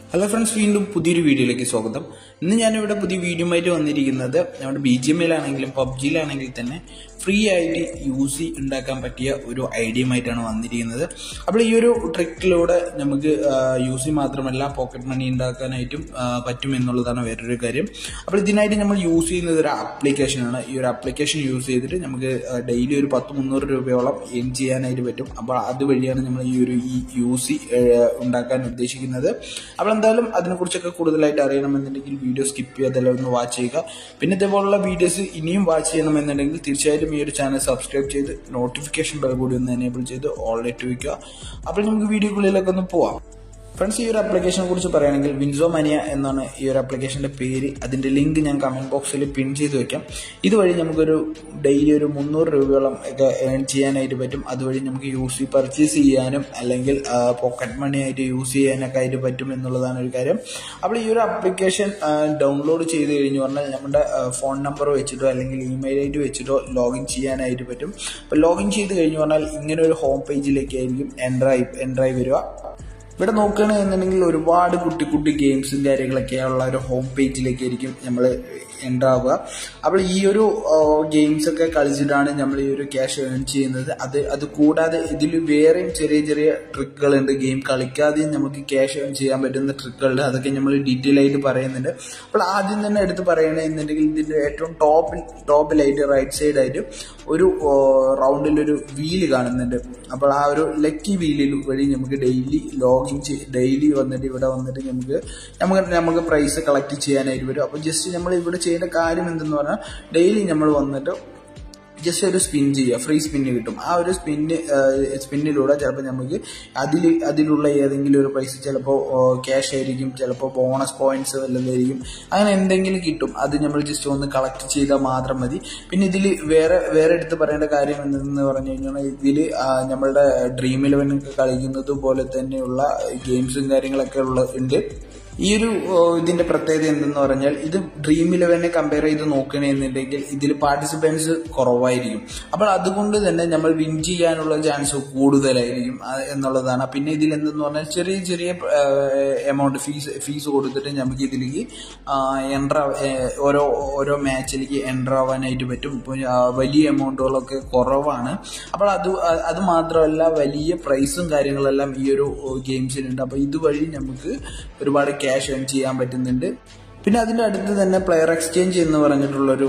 hello friends വീണ്ടും പുതിയൊരു വീഡിയോയിലേക്ക് സ്വാഗതം ഇന്ന് ഞാനിവിടെ പുതിയ വീഡിയോ ആയിട്ട് വന്നിരിക്കുന്നത് നമ്മുടെ ബി ജി എം എയിലാണെങ്കിലും പബ്ജിയിലാണെങ്കിൽ തന്നെ ഫ്രീ ആയിട്ട് യൂസ് ഉണ്ടാക്കാൻ പറ്റിയ ഒരു ഐഡിയയുമായിട്ടാണ് വന്നിരിക്കുന്നത് അപ്പോൾ ഈ ഒരു ട്രിക്കിലൂടെ നമുക്ക് യൂസി മാത്രമല്ല പോക്കറ്റ് മണി ഉണ്ടാക്കാനായിട്ടും ആ, പറ്റും എന്നുള്ളതാണ് വേറൊരു കാര്യം അപ്പോൾ ഇതിനായിട്ട് നമ്മൾ യൂസ് ചെയ്യുന്നത് ഒരു ആപ്ലിക്കേഷനാണ് ഈ ഒരു ആപ്ലിക്കേഷൻ യൂസ് ചെയ്തിട്ട് നമുക്ക് ഡെയിലി ഒരു പത്ത് മുന്നൂറ് രൂപയോളം ഏൺ ചെയ്യാനായിട്ട് പറ്റും അപ്പോൾ അതുവഴിയാണ് നമ്മൾ ഈ ഒരു ഈ യൂസി ഉണ്ടാക്കാൻ ഉദ്ദേശിക്കുന്നത് അപ്പോൾ എന്തായാലും അതിനെക്കുറിച്ചൊക്കെ കൂടുതലായിട്ട് അറിയണമെന്നുണ്ടെങ്കിൽ വീഡിയോ സ്കിപ്പ് ചെയ്യാതെല്ലാം ഒന്ന് വാച്ച് ചെയ്യുക പിന്നെ ഇതേപോലുള്ള വീഡിയോസ് ഇനിയും വാച്ച് ചെയ്യണമെന്നുണ്ടെങ്കിൽ തീർച്ചയായിട്ടും ഈ ഒരു ചാനൽ സബ്സ്ക്രൈബ് ചെയ്ത് നോട്ടിഫിക്കേഷൻ ബെൽ കൂടി ഒന്ന് എനേബിൾ ചെയ്ത് ഓൾറെഡി വയ്ക്കുക അപ്പോൾ നമുക്ക് വീഡിയോക്കുള്ളിലൊക്കെ ഒന്ന് പോവാം ഫ്രണ്ട്സ് ഈ ഒരു ആപ്ലിക്കേഷനെ കുറിച്ച് പറയുകയാണെങ്കിൽ വിൻസോ മനിയ എന്നാണ് ഈ ഒരു ആപ്ലിക്കേഷന്റെ പേര് അതിന്റെ ലിങ്ക് ഞാൻ കമന്റ് ബോക്സിൽ പിൻ ചെയ്ത് വെക്കാം ഇതുവഴി നമുക്കൊരു ഡെയിലി ഒരു മുന്നൂറ് രൂപയോളം ഒക്കെ ഏൺ ചെയ്യാനായിട്ട് പറ്റും അതുവഴി നമുക്ക് യൂസ് പർച്ചേസ് ചെയ്യാനും അല്ലെങ്കിൽ പോക്കറ്റ് മണി ആയിട്ട് യൂസ് ചെയ്യാനൊക്കെ ആയിട്ട് പറ്റും എന്നുള്ളതാണ് ഒരു കാര്യം അപ്പോൾ ഈ ഒരു ആപ്ലിക്കേഷൻ ഡൗൺലോഡ് ചെയ്ത് കഴിഞ്ഞു പറഞ്ഞാൽ നമ്മുടെ ഫോൺ നമ്പർ വെച്ചിട്ടോ അല്ലെങ്കിൽ ഇമെയിൽ ഐ ഡി വെച്ചിട്ടോ ലോഗിൻ ചെയ്യാനായിട്ട് പറ്റും അപ്പോൾ ലോഗിൻ ചെയ്ത് കഴിഞ്ഞു പറഞ്ഞാൽ ഇങ്ങനെ ഒരു ഹോം പേജിലേക്കായിരിക്കും എൻട്രായി എൻട്രായി വരിക ഇവിടെ നോക്കുകയാണെന്നുണ്ടെങ്കിൽ ഒരുപാട് കുട്ടി കുട്ടി ഗെയിംസും കാര്യങ്ങളൊക്കെ ഉള്ള ഒരു ഹോം പേജിലേക്ക് ആയിരിക്കും നമ്മൾ ഉണ്ടാവുക അപ്പോൾ ഈ ഒരു ഗെയിംസ് ഒക്കെ കളിച്ചിട്ടാണ് നമ്മൾ ഈ ഒരു ക്യാഷ് ഏൺ ചെയ്യുന്നത് അത് അത് കൂടാതെ ഇതിൽ വേറെയും ചെറിയ ചെറിയ ട്രിക്കുകളുണ്ട് ഗെയിം കളിക്കാതെയും നമുക്ക് ക്യാഷ് ഏൺ ചെയ്യാൻ പറ്റുന്ന ട്രിക്കുകളുണ്ട് അതൊക്കെ നമ്മൾ ഡീറ്റെയിൽ ആയിട്ട് പറയുന്നുണ്ട് അപ്പോൾ ആദ്യം തന്നെ എടുത്ത് പറയണമെന്നുണ്ടെങ്കിൽ ഇതിന്റെ ഏറ്റവും ടോപ്പിൽ ടോപ്പിലായിട്ട് റൈറ്റ് സൈഡായിട്ട് ഒരു റൗണ്ടിൽ ഒരു വീല് കാണുന്നുണ്ട് അപ്പോൾ ആ ഒരു ലക്കി വീലിൽ വഴി നമുക്ക് ഡെയിലി ലോഗിൻ ഡെയിലി വന്നിട്ട് ഇവിടെ വന്നിട്ട് നമുക്ക് നമുക്ക് നമുക്ക് പ്രൈസ് കളക്ട് ചെയ്യാനായിട്ട് വരും അപ്പോൾ ജസ്റ്റ് നമ്മൾ ഇവിടെ ചെയ്യേണ്ട കാര്യം എന്തെന്ന് പറഞ്ഞാൽ ഡെയിലി നമ്മൾ വന്നിട്ട് ജസ്റ്റ് ഒരു സ്പിൻ ചെയ്യുക ഫ്രീ സ്പിന്ന് കിട്ടും ആ ഒരു സ്പിന്ന് സ്പിന്നിലൂടെ ചിലപ്പോൾ നമുക്ക് അതിൽ അതിലുള്ള ഏതെങ്കിലും ഒരു പ്രൈസ് ചിലപ്പോൾ ക്യാഷ് ആയിരിക്കും ചിലപ്പോൾ ബോണസ് പോയിന്റ്സ് വല്ലതായിരിക്കും അങ്ങനെ എന്തെങ്കിലും കിട്ടും അത് നമ്മൾ ജസ്റ്റ് ഒന്ന് കളക്ട് ചെയ്താൽ മാത്രം മതി പിന്നെ ഇതിൽ വേറെ വേറെ എടുത്ത് പറയേണ്ട കാര്യം എന്തെന്ന് പറഞ്ഞു കഴിഞ്ഞാൽ ഇതിൽ നമ്മളുടെ ഡ്രീം ഇലവനൊക്കെ കളിക്കുന്നത് പോലെ തന്നെയുള്ള ഗെയിംസും കാര്യങ്ങളൊക്കെ ഉള്ള ഉണ്ട് ഈ ഒരു ഇതിന്റെ പ്രത്യേകത എന്തെന്ന് പറഞ്ഞാൽ ഇത് ഡ്രീം ഇലവനെ കമ്പയർ ചെയ്ത് നോക്കണമെന്നുണ്ടെങ്കിൽ ഇതിൽ പാർട്ടിസിപ്പൻസ് കുറവായിരിക്കും അപ്പോൾ അതുകൊണ്ട് തന്നെ നമ്മൾ വിൻ ചെയ്യാനുള്ള ചാൻസ് കൂടുതലായിരിക്കും എന്നുള്ളതാണ് പിന്നെ ഇതിൽ എന്തെന്ന് പറഞ്ഞാൽ ചെറിയ ചെറിയ എമൗണ്ട് ഫീസ് ഫീസ് കൊടുത്തിട്ട് നമുക്ക് ഇതിലേക്ക് എൻട്ര ഓരോ ഓരോ മാച്ചിലേക്ക് എൻട്ര ആവാനായിട്ട് പറ്റും ഇപ്പോൾ വലിയ എമൗണ്ടുകളൊക്കെ കുറവാണ് അപ്പോൾ അത് അത് മാത്രമല്ല വലിയ പ്രൈസും കാര്യങ്ങളെല്ലാം ഈ ഒരു ഗെയിംസിലുണ്ട് അപ്പോൾ ഇതുവഴി നമുക്ക് ഒരുപാട് ക്യാഷ് ഏൺ ചെയ്യാൻ പറ്റുന്നുണ്ട് പിന്നെ അതിന്റെ അടുത്ത് തന്നെ പ്ലെയർ എക്സ്ചേഞ്ച് എന്ന് പറഞ്ഞിട്ടുള്ളൊരു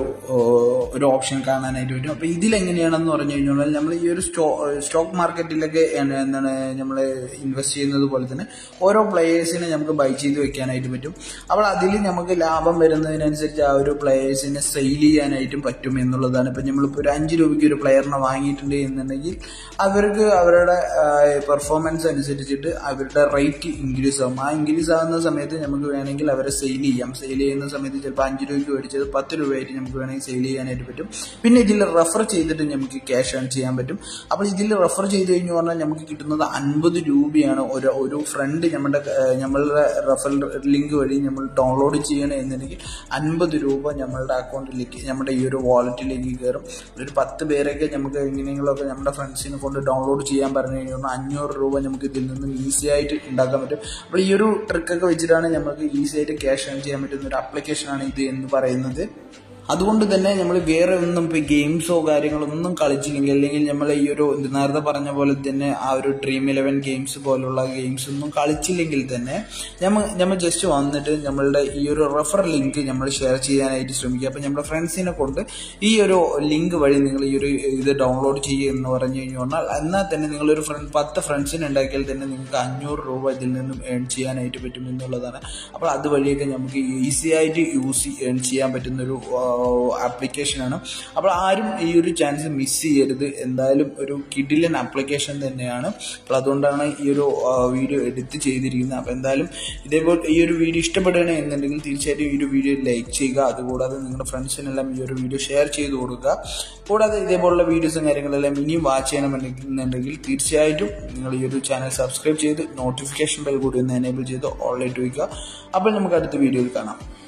ഒരു ഓപ്ഷൻ കാണാനായിട്ട് പറ്റും അപ്പൊ ഇതിലെങ്ങനെയാണെന്ന് പറഞ്ഞു കഴിഞ്ഞാൽ നമ്മൾ ഈ ഒരു സ്റ്റോക്ക് മാർക്കറ്റിലൊക്കെ എന്താണ് നമ്മൾ ഇൻവെസ്റ്റ് ചെയ്യുന്നത് പോലെ തന്നെ ഓരോ പ്ലെയേഴ്സിനെ നമുക്ക് ബൈ ചെയ്ത് വെക്കാനായിട്ട് പറ്റും അപ്പോൾ അതിൽ നമുക്ക് ലാഭം വരുന്നതിനനുസരിച്ച് ആ ഒരു പ്ലെയേഴ്സിനെ സെയിൽ ചെയ്യാനായിട്ടും പറ്റും എന്നുള്ളതാണ് ഇപ്പൊ നമ്മളിപ്പോൾ ഒരു അഞ്ച് രൂപയ്ക്ക് ഒരു പ്ലെയറിനെ വാങ്ങിയിട്ടുണ്ട് എന്നുണ്ടെങ്കിൽ അവർക്ക് അവരുടെ പെർഫോമൻസ് അനുസരിച്ചിട്ട് അവരുടെ റേറ്റ് ഇൻക്രീസ് ആകും ആ ഇൻക്രീസ് ആകുന്ന സമയത്ത് നമുക്ക് വേണമെങ്കിൽ അവരെ സെയിൽ ചെയ്യാം സെയിൽ ചെയ്യുന്ന സമയത്ത് ചിലപ്പോൾ അഞ്ച് രൂപയ്ക്ക് മേടിച്ചത് പത്ത് രൂപയായിട്ട് നമുക്ക് വേണമെങ്കിൽ സെയിൽ ചെയ്യാനായിട്ട് പറ്റും പിന്നെ ഇതിൽ റെഫർ ചെയ്തിട്ട് നമുക്ക് ക്യാഷ് ഏൺ ചെയ്യാൻ പറ്റും അപ്പോൾ ഇതിൽ റെഫർ ചെയ്ത് കഴിഞ്ഞു പറഞ്ഞാൽ നമുക്ക് കിട്ടുന്നത് അൻപത് രൂപയാണ് ഒരു ഒരു ഫ്രണ്ട് നമ്മുടെ നമ്മളുടെ റെഫർ ലിങ്ക് വഴി നമ്മൾ ഡൗൺലോഡ് ചെയ്യണം എന്നുണ്ടെങ്കിൽ അൻപത് രൂപ നമ്മളുടെ അക്കൗണ്ടിലേക്ക് നമ്മുടെ ഈ ഒരു വാലറ്റിലേക്ക് കയറും ഒരു പത്ത് പേരൊക്കെ നമുക്ക് എങ്ങനെയെങ്കിലുമൊക്കെ നമ്മുടെ ഫ്രണ്ട്സിനെ കൊണ്ട് ഡൗൺലോഡ് ചെയ്യാൻ പറഞ്ഞു കഴിഞ്ഞാൽ അഞ്ഞൂറ് രൂപ നമുക്ക് ഇതിൽ നിന്നും ഈസി ആയിട്ട് ഉണ്ടാക്കാൻ പറ്റും അപ്പോൾ ഈ ഒരു ട്രിക്കൊക്കെ വെച്ചിട്ടാണ് നമുക്ക് ഈസി ആയിട്ട് ക്യാഷ് ഏൺ ചെയ്യാൻ പറ്റുന്ന ഒരു ആപ്ലിക്കേഷനാണ് ഇത് എന്ന് പറയുന്നത് അതുകൊണ്ട് തന്നെ നമ്മൾ വേറെ ഒന്നും ഇപ്പോൾ ഗെയിംസോ കാര്യങ്ങളൊന്നും കളിച്ചില്ലെങ്കിൽ അല്ലെങ്കിൽ നമ്മൾ ഈ ഒരു നേരത്തെ പറഞ്ഞ പോലെ തന്നെ ആ ഒരു ഡ്രീം ഇലവൻ ഗെയിംസ് പോലുള്ള ഗെയിംസ് ഒന്നും കളിച്ചില്ലെങ്കിൽ തന്നെ നമ്മൾ നമ്മൾ ജസ്റ്റ് വന്നിട്ട് നമ്മളുടെ ഈ ഒരു റെഫർ ലിങ്ക് നമ്മൾ ഷെയർ ചെയ്യാനായിട്ട് ശ്രമിക്കുക അപ്പം നമ്മുടെ ഫ്രണ്ട്സിനെ കൊണ്ട് ഈ ഒരു ലിങ്ക് വഴി നിങ്ങൾ ഈ ഒരു ഇത് ഡൗൺലോഡ് ചെയ്യുക എന്ന് പറഞ്ഞു കഴിഞ്ഞാൽ എന്നാൽ തന്നെ നിങ്ങളൊരു ഫ്രണ്ട് പത്ത് ഫ്രണ്ട്സിനെ ഉണ്ടാക്കിയാൽ തന്നെ നിങ്ങൾക്ക് അഞ്ഞൂറ് രൂപ ഇതിൽ നിന്നും ഏൺ ചെയ്യാനായിട്ട് പറ്റും എന്നുള്ളതാണ് അപ്പോൾ അതുവഴിയൊക്കെ നമുക്ക് ഈസി ആയിട്ട് യൂസ് ഏൺ ചെയ്യാൻ പറ്റുന്ന ഒരു ആപ്ലിക്കേഷനാണ് അപ്പോൾ ആരും ഈ ഒരു ചാൻസ് മിസ് ചെയ്യരുത് എന്തായാലും ഒരു കിഡിലൻ ആപ്ലിക്കേഷൻ തന്നെയാണ് അപ്പോൾ അതുകൊണ്ടാണ് ഈ ഒരു വീഡിയോ എഡിറ്റ് ചെയ്തിരിക്കുന്നത് അപ്പോൾ എന്തായാലും ഇതേപോലെ ഈ ഒരു വീഡിയോ ഇഷ്ടപ്പെടുകയാണ് എന്നുണ്ടെങ്കിൽ തീർച്ചയായിട്ടും ഈ ഒരു വീഡിയോ ലൈക്ക് ചെയ്യുക അതുകൂടാതെ നിങ്ങളുടെ ഫ്രണ്ട്സിനെല്ലാം ഈ ഒരു വീഡിയോ ഷെയർ ചെയ്ത് കൊടുക്കുക കൂടാതെ ഇതേപോലുള്ള വീഡിയോസും കാര്യങ്ങളെല്ലാം ഇനിയും വാച്ച് ചെയ്യണമെന്നുണ്ടെങ്കിൽ തീർച്ചയായിട്ടും നിങ്ങൾ ഈ ഒരു ചാനൽ സബ്സ്ക്രൈബ് ചെയ്ത് നോട്ടിഫിക്കേഷൻ ബെൽ കൂടി ഒന്ന് എനേബിൾ ചെയ്ത് ഓൺലൈൻ വയ്ക്കുക അപ്പോൾ നമുക്ക് അടുത്ത വീഡിയോയിൽ കാണാം